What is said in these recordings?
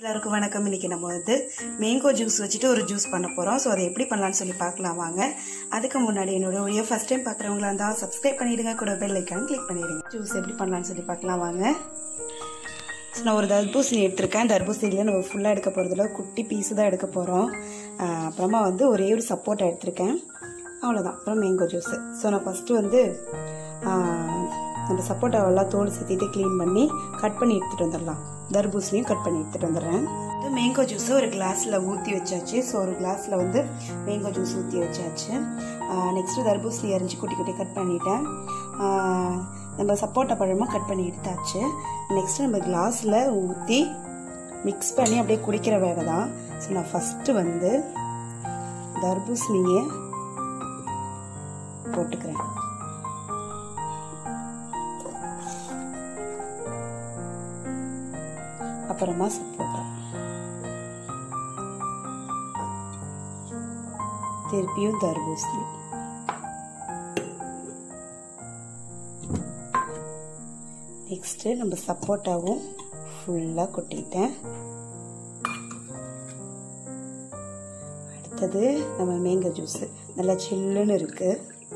எல்லாருக்கும் வணக்கம் இன்னைக்கு நம்ம வந்து மேங்கோ ஜூஸ் வச்சுட்டு ஒரு ஜூஸ் பண்ண போகிறோம் ஸோ அதை எப்படி பண்ணலாம்னு சொல்லி பார்க்கலாம் வாங்க அதுக்கு முன்னாடி என்னோட வீடியோ ஃபர்ஸ்ட் டைம் பார்க்குறவங்களா இருந்தால் சப்ஸ்கிரைப் பண்ணிடுங்க கூட பெல் ஐக்கான் கிளிக் பண்ணிடுங்க ஜூஸ் எப்படி பண்ணலாம்னு சொல்லி பார்க்கலாம் வாங்க ஸோ நான் ஒரு தர்பூசணி எடுத்திருக்கேன் தர்பூசணியில் நம்ம ஃபுல்லாக எடுக்க போகிறதுல குட்டி பீஸு தான் எடுக்க போகிறோம் அப்புறமா வந்து ஒரே ஒரு சப்போட்டா எடுத்திருக்கேன் அவ்வளோதான் அப்புறம் மேங்கோ ஜூஸு ஸோ நான் ஃபஸ்ட்டு வந்து ஆஹ், நம்ம சப்போட்டாவெல்லாம் தோல் சேர்த்திட்டு க்ளீன் பண்ணி கட் பண்ணி எடுத்துகிட்டு வந்துடலாம் தர்பூசணியும் கட் பண்ணி எடுத்துகிட்டு வந்துடுறேன் இது மேங்கோ ஜூஸ் ஒரு கிளாஸில் ஊற்றி வச்சாச்சு ஸோ ஒரு கிளாஸில் வந்து மேங்கோ ஜூஸ் ஊற்றி வச்சாச்சு நெக்ஸ்ட்டு தர்பூசணி அரிஞ்சு குட்டி குட்டி கட் பண்ணிட்டேன் ஆஹ், நம்ம சப்போட்டா பழமும் கட் பண்ணி எடுத்தாச்சு நெக்ஸ்ட்டு நம்ம கிளாஸில் ஊற்றி மிக்ஸ் பண்ணி அப்படியே குடிக்கிற வேலை தான் ஸோ நான் ஃபஸ்ட்டு வந்து தர்பூசணியை போட்டுக்கிறேன் அப்புறமா சப்போட்டா திருப்பியும் தர்பூசணி நெக்ஸ்ட்டு நம்ம சப்போட்டாவும் ஃபுல்லாக கொட்டிட்டேன் அடுத்தது நம்ம மேங்கோ ஜூஸு நல்லா சில்லுன்னு இருக்குது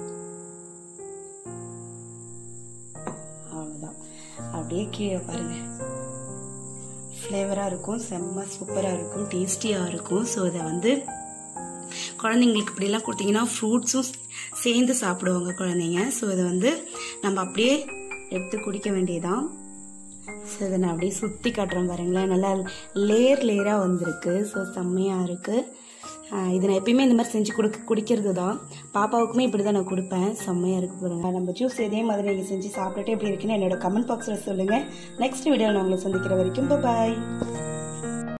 அவ்வளோதான் அப்படியே கீழே பாருங்கள் ஃப்ளேவராக இருக்கும் செம்ம சூப்பராக இருக்கும் டேஸ்டியாக இருக்கும் ஸோ இதை வந்து குழந்தைங்களுக்கு இப்படிலாம் கொடுத்தீங்கன்னா ஃப்ரூட்ஸும் சேர்ந்து சாப்பிடுவாங்க குழந்தைங்க ஸோ இதை வந்து நம்ம அப்படியே எடுத்து குடிக்க வேண்டியதான் ஸோ இதை நான் அப்படியே சுற்றி காட்டுறேன் பாருங்களேன் நல்லா லேயர் லேயராக வந்திருக்கு ஸோ செம்மையாக இருக்குது இது நான் எப்பயுமே இந்த மாதிரி செஞ்சு கொடுக்க குடிக்கிறது தான் பாப்பாவுக்குமே இப்படி தான் நான் கொடுப்பேன் செம்மையாக இருக்கு பாருங்க நம்ம ஜூஸ் இதே மாதிரி நீங்கள் செஞ்சு சாப்பிட்டுட்டு எப்படி இருக்குன்னு என்னோட கமெண்ட் பாக்ஸில் சொல்லுங்கள் நெக்ஸ்ட் வீடியோவில் நான் உங்களை சந்திக்கிற வரைக்கும் பாய்